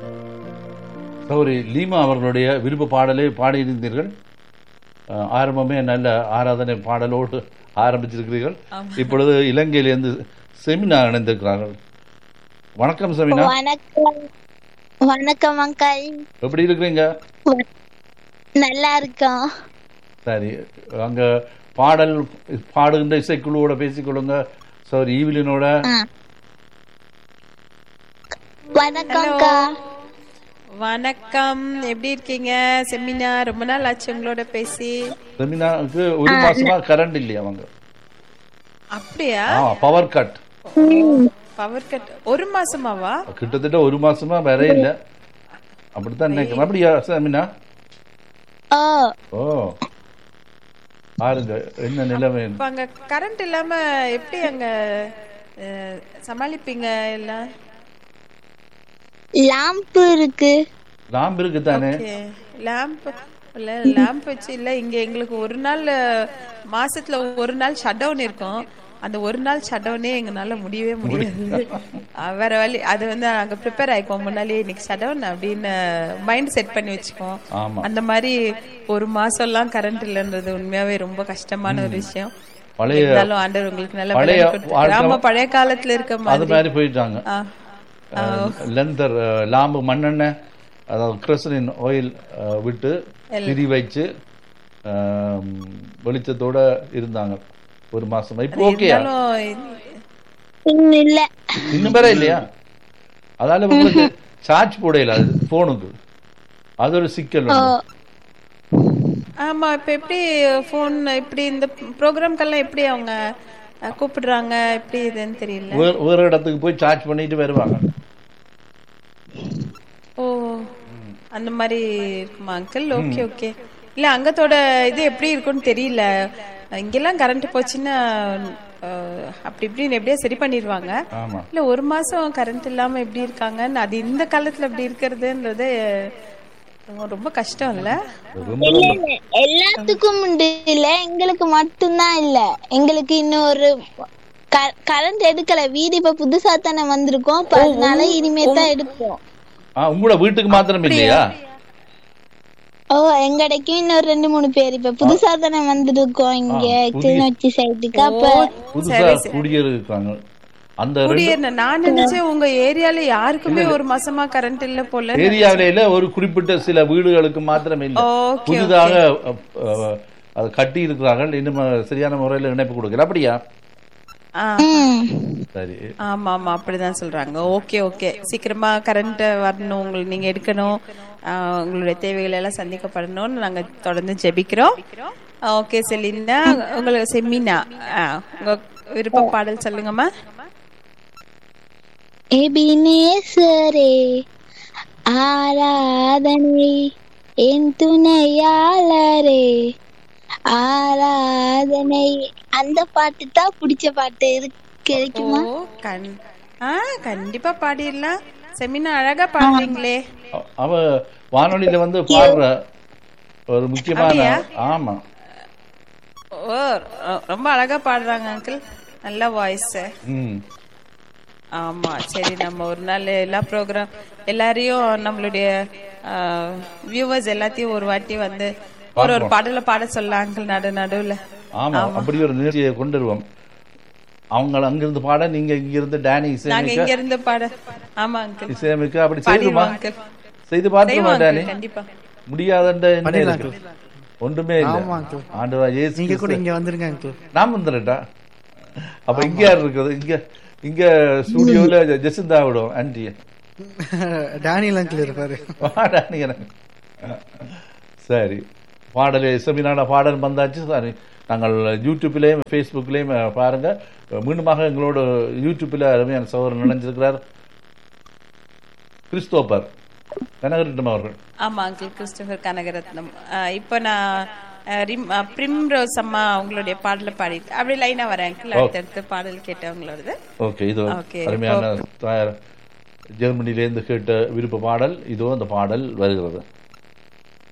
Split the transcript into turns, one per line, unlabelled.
சௌரி Lima அவர்களுடைய விருப்ப பாடலை பாடியிருந்தீர்கள் அஹ், ஆரம்பமே நல்ல ஆராதனை பாடலோடு ஆரம்பிச்சிருக்கிறீர்கள் இப்பொழுது இலங்கையிலிருந்து செமினா இணைந்திருக்கிறார்கள் வணக்கம் செமினா
வணக்கம் வணக்கம் அங்கிள்
எப்படி இருக்கிறீங்க
நல்லா இருக்கோம்
சரி அங்க பாடல் பாடுகின்ற இசைக்குழுவோட பேசிக்கொள்ளுங்க சார் ஈவிலினோட
ஆ. வணக்கம்க்கா
வணக்கம் எப்படி இருக்கீங்க செமினா ரொம்ப நாள் ஆச்சு உங்களோட பேசி
செமினாவுக்கு ஒரு மாசமா கரண்ட் இல்லையா அவங்க
அப்படியா
ஆ பவர் கட்
பவர் கட் ஒரு மாசமாவா
கிட்டத்தட்ட ஒரு மாசமா வேற இல்ல அப்படித்தான் நினைக்கிறேன் அப்படியா செமினா
ஓ
ஓ பாருங்க என்ன நிலைமை
இப்ப அங்க கரண்ட் இல்லாம எப்படி அங்க அஹ், சமாளிப்பீங்க எல்லாம்
லாம்பு இருக்கு
லாம்பு இருக்கு தானே
லேம்ப் இல்ல லேம்ப் வச்சு இல்ல இங்க எங்களுக்கு ஒரு நாள் அஹ், மாசத்துல ஒரு நாள் ஷட் டவுன் இருக்கும் அந்த ஒரு நாள் ஷட் டவுனே எங்களால முடியவே முடியாது அஹ், வேற வழி அது வந்து நாங்க ப்ரிப்பேர் ஆயிக்குவோம் முன்னாலே இன்னைக்கு ஷட் டவுன் அப்படின்னு மைண்ட் செட் பண்ணி வச்சுக்குவோம்
ஆமா
அந்த மாதிரி ஒரு மாசம் எல்லாம் கரண்ட் இல்லைன்றது உண்மையாவே ரொம்ப கஷ்டமான ஒரு விஷயம்
பழைய
இருந்தாலும் ஆண்டவர் உங்களுக்கு நல்ல
பழைய
பலன் கொடுத்து-
வாழ்க்கை-
ஆமா பழைய காலத்துல இருக்க
அது
மாதிரி
மாதிரி போயிட்டாங்க
ஆ.
லெந்தர் லாம்பு மண்ணெண்ணெய் அதாவது கிரசலின் ஆயில் விட்டு திரி வச்சு அஹ், வெளிச்சத்தோட இருந்தாங்க ஒரு மாசமா இப்போ ஓகேயா
இருந்தாலும்
இன்னும் இல்ல
இன்னும் வேற இல்லையா அதால உங்களுக்கு சார்ஜ் போடையில அது போனுக்கு அது ஒரு சிக்கல்
ஓ
உண்டு.
ஆமா இப்ப எப்படி போன் இப்படி இந்த ப்ரோக்ராம்க்கெல்லாம் எப்படி அவங்க அஹ், கூப்பிடுறாங்க எப்படி இதுன்னு தெரியல
வேற வேற இடத்துக்கு போய் சார்ஜ் பண்ணிட்டு வருவாங்க
ஓ அந்த மாதிரி இருக்குமா அங்கிள் ஓகே ஓகே இல்ல அங்கத்தோட இது எப்படி இருக்கும்னு தெரியல இங்கெல்லாம் கரண்ட் போச்சுன்னா அஹ், அப்படி இப்படின்னு எப்படியா சரி பண்ணிடுவாங்க
ஆமா
இல்ல ஒரு மாசம் கரண்ட் இல்லாம எப்படி இருக்காங்கன்னு அது இந்த காலத்துல அப்படி இருக்கிறதுன்றது ரொம்ப- ரொம்ப கஷ்டம் இல்ல
ரொம்ப
இல்ல இல்ல எல்லாத்துக்கும் உண்டு இல்ல எங்களுக்கு மட்டும்தான் இல்ல எங்களுக்கு இன்னொரு கரண்ட் எடுக்கல வீடு இப்ப புதுசா தானே வந்திருக்கோம் அப்ப அதனால இனிமே தான் எடுப்போம்
ஆ உங்களோட வீட்டுக்கு மாத்திரம் இல்லையா
ஓ எங்கடைக்கும் இன்னொரு ரெண்டு மூணு பேர் இப்ப புதுசா தானே வந்திருக்கோம் இங்க கிளிநொச்சி சைடுக்கு அப்ப
புதுசா குடியிருக்காங்க அந்த ரெண்டு
குடியேறின நான் நினைச்சேன் உங்க ஏரியால யாருக்குமே ஒரு மாசமா கரண்ட் இல்ல போல
ஏரியாவில ஒரு குறிப்பிட்ட சில வீடுகளுக்கு மாத்திரம் இல்லை
ஓகே
புதிதாக அஹ், அஹ், அது கட்டி இருக்கிறார்கள் இன்னும் சரியான முறையில் இணைப்பு கொடுக்கல அப்படியா
ஆ
ம்
சரி
ஆமா ஆமா அப்படிதான் சொல்றாங்க ஓகே ஓகே சீக்கிரமா கரண்ட் வரணும் உங்களுக்கு நீங்க எடுக்கணும் ஆஹ் உங்களுடைய தேவைகள் எல்லாம் சந்திக்கப்படணும்னு நாங்க தொடர்ந்து ஜெபிக்கிறோம் ஓகே செலினா உங்களுக்கு செமினா ஆஹ் உங்க விருப்ப பாடல் சொல்லுங்கம்மா
எபினேசரே ஆராதனை என் துணையாளரே ஆராதனை அந்த பாட்டு தான் பிடிச்ச பாட்டு இருக்கு கிடைக்குமா
ஓ கண் ஆ கண்டிப்பா பாடிடலாம் செமினா அழகா பாடுறீங்களே
அ- அவ வானொலியில வந்து பாடுற ஒரு முக்கியமான
அப்படியா?
ஆமா
ஓ ரொ- ரொம்ப அழகா பாடுறாங்க அங்கிள் நல்ல வாய்ஸ்
ம்
ஆமா சரி நம்ம ஒரு நாள் எல்லா ப்ரோக்ராம் எல்லாரையும் நம்மளுடைய வியூவர்ஸ் எல்லாத்தையும் ஒரு வாட்டி வந்து ஒரு ஒரு பாடல பாட சொல்லலாம் அங்கிள் நடு நடுவுல
ஆமா அப்படி ஒரு நிகழ்ச்சியை கொண்டு வருவோம் அவங்க அங்கிருந்து பாட நீங்க இங்கிருந்து டேனி
நாங்க
இசையமைக்க
இங்க இருந்து பாட ஆமா அங்கிள்
இசையமைக்க அப்படி செய்துமா
பாடிடுவோம் அங்கிள்
செய்து பார்த்துமா
செய்வோம்
டேனி
uncle, கண்டிப்பா
முடியாதன்ற என்ன இருக்கு? ஒன்றுமே இல்ல
ஆமா, uncle.
ஆண்டவா இயேசு
நீங்க கூட
கிறிஸ்து.
இங்க வந்துருங்க அங்கிள்
நான் வந்துடட்டா அப்ப இங்க யார் இருக்குது இங்க இங்க ஸ்டுடியோல ஜெசிந்தா விடும் ஆன்டி
டேனியல் அங்கிள் இருப்பாரு
பாடானு எனக்கு சரி பாடல் செமினான பாடல் வந்தாச்சு சரி நாங்கள் யூடியூப்லேயும் ஃபேஸ்புக்லேயும் பாருங்க மீண்டுமாக எங்களோட யூடியூப்பில் அருமையான சகோதரர் நினைஞ்சிருக்கிறார் கிறிஸ்தோப்பர் கனகரிட்டம் அவர்கள்
ஆமா அங்கிள் கிறிஸ்டோபர் கனகரத்னம் ஆஹ் இப்போ நான் ஆஹ் ரிம் ஆஹ் பிரிம்ரோஸ் அம்மா அவங்களுடைய பாடல பாடிட்டு அப்படி லைனா வரேன் அங்கிள் அடுத்தடுத்து பாடல் கேட்டவங்களோடது
ஓகே இது
Okay,
அருமையான தாயார் ஜெர்மனிலேருந்து கேட்ட விருப்ப பாடல் இதோ அந்த பாடல் வருகிறது